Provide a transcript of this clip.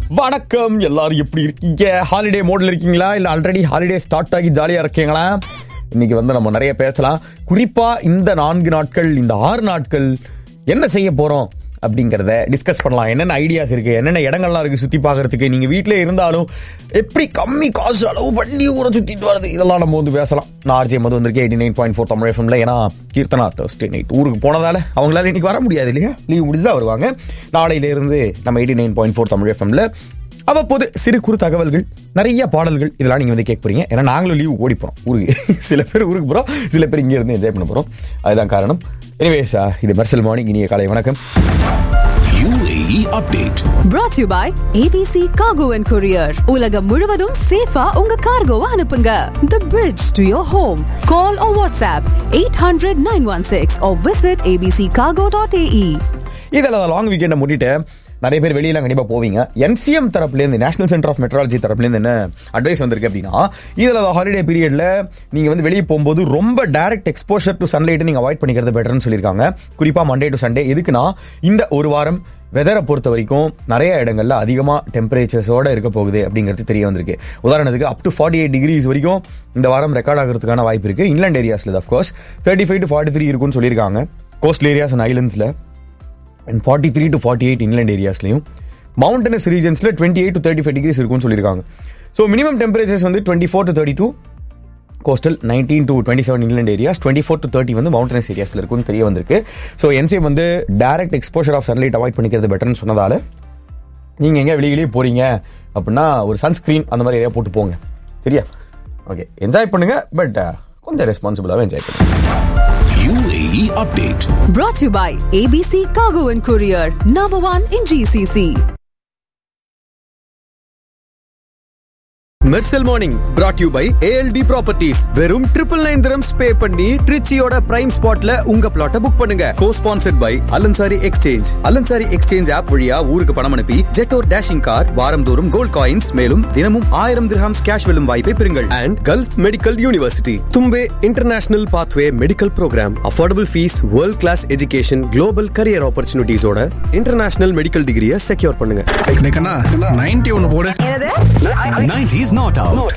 வணக்கம் எல்லாரும் எப்படி இருக்கீங்க ஹாலிடே மோட்ல இருக்கீங்களா இல்ல ஆல்ரெடி ஹாலிடே ஸ்டார்ட் ஆகி ஜாலியா இருக்கீங்களா இன்னைக்கு வந்து நம்ம நிறைய பேசலாம் குறிப்பா இந்த நான்கு நாட்கள் இந்த ஆறு நாட்கள் என்ன செய்ய போறோம் அப்படிங்கறத டிஸ்கஸ் பண்ணலாம் என்னென்ன ஐடியாஸ் இருக்கு என்னென்ன இடங்கள்லாம் இருக்கு சுத்தி பார்க்கறதுக்கு நீங்க வீட்டிலே இருந்தாலும் எப்படி கம்மி காசு அளவு பண்ணி ஊரை சுத்திட்டு வருது இதெல்லாம் நம்ம வந்து பேசலாம் நான் ஆர்ஜே மது வந்திருக்கேன் eighty nine point four Tamil எஃப்எம்ல ஏன்னா கீர்த்தனா தேர்ஸ்டே நைட் ஊருக்கு போனதால அவங்களால இன்னைக்கு வர முடியாது இல்லையா லீவ் முடிஞ்சு தான் வருவாங்க நாளையில இருந்து நம்ம eighty nine point four Tamil எஃப்எம்ல அவ்வப்போது சிறு குறு தகவல்கள் நிறைய பாடல்கள் இதெல்லாம் நீங்க வந்து கேட்க போறீங்க ஏன்னா நாங்களும் லீவ் ஓடி போறோம் ஊருக்கு சில பேர் ஊருக்கு போறோம் சில பேர் இங்க இருந்து என்ஜாய் பண்ண போறோம் அதுதான் காரணம் எனிவேஸா இது மெர்சல் மார்னிங் இனிய காலை வணக்கம் UAE update. brought to you by ABC Cargo and Courier. உலகம் முழுவதும் சேஃபா உங்க கார்கோவை அனுப்புங்க. The bridge to your home. Call or WhatsApp 800-916 or visit abccargo.ae. இதில் லாங் வீக்கெண்டை முன்னிட்டு நிறைய பேர் வெளியெல்லாம் கண்டிப்பா போவீங்க என்சிஎம் தரப்புலேருந்து நேஷனல் சென்டர் ஆஃப் மெட்ராலஜி தரப்புலேருந்து என்ன அட்வைஸ் வந்திருக்கு அப்படின்னா இதில் ஹாலிடே பீரியட்ல நீங்க வந்து வெளியே போகும்போது ரொம்ப டைரக்ட் எக்ஸ்போஷர் டு சன்லைட்டை நீங்க அவாய்ட் பண்ணிக்கிறது பெட்டர்னு சொல்லியிருக்காங்க குறிப்பா மண்டே டு சண்டே எதுக்குன்னா இந்த ஒரு வாரம் வெதரை பொறுத்த வரைக்கும் நிறைய இடங்கள்ல அதிகமா டெம்பரேச்சர்ஸோட இருக்க போகுது அப்படிங்கிறது தெரிய வந்திருக்கு உதாரணத்துக்கு up to forty eight degrees வரைக்கும் இந்த வாரம் ரெக்கார்ட் ஆகிறதுக்கான வாய்ப்பு இருக்கு இன்லாண்ட் ஏரியாஸ்ல of course thirty five to forty three இருக்கும்னு சொல்லியிருக்காங்க கோஸ்ட் ஏரியாஸ் அண்ட் ஐலண்ட்ஸ்ல and forty three to forty eight inland ஏரியாஸ்லையும் மவுண்டனஸ் ரீஜன்ஸில் twenty eight to thirty five degrees இருக்கும்னு சொல்லியிருக்காங்க ஸோ மினிமம் டெம்பரேச்சர்ஸ் வந்து twenty four to thirty two coastal nineteen to twenty seven inland areas twenty four to thirty வந்து mountainous ஏரியாஸில் இருக்கும்னு தெரிய வந்திருக்கு so NCM வந்து direct exposure of sunlight avoid பண்ணிக்கிறது பெட்டர்னு சொன்னதால நீங்கள் எங்கே வெளியிலேயே போறீங்க அப்படின்னா ஒரு சன்ஸ்கிரீன் அந்த மாதிரி எதையா போட்டு போங்க சரியா ஓகே என்ஜாய் பண்ணுங்க பட் கொஞ்சம் ரெஸ்பான்சிபிளாகவே என்ஜாய் பண்ணுங்க UAE update. Brought to you by ABC Cargo and Courier. Number one in GCC. மெர்சல் morning brought you by ALT properties வெறும் ட்ரிபிள் நைன் திரம்ஸ் பே பண்ணி திருச்சியோட பிரைம் ஸ்பாட்ல உங்க பிளாட்டை புக் பண்ணுங்க co sponsored by Al Ansari exchange Al Ansari exchange app வழியா ஊருக்கு பணம் அனுப்பி ஜெட்டோர் டேஷிங் கார் வாரந்தோறும் கோல்ட் காயின்ஸ் மேலும் தினமும் ஆயிரம் திரஹாம்ஸ் கேஷ் வெல்லும் வாய்ப்பை பெறுங்கள் and gulf medical university Thumbay international pathway medical program affordable fees world class education global career ஆப்பர்ச்சுனிட்டிஸோட இன்டர்நேஷனல் மெடிக்கல் டிகிரியை செக்யூர் பண்ணுங்க நைன்டி ஒன்னு போடு என்னது 90s not out.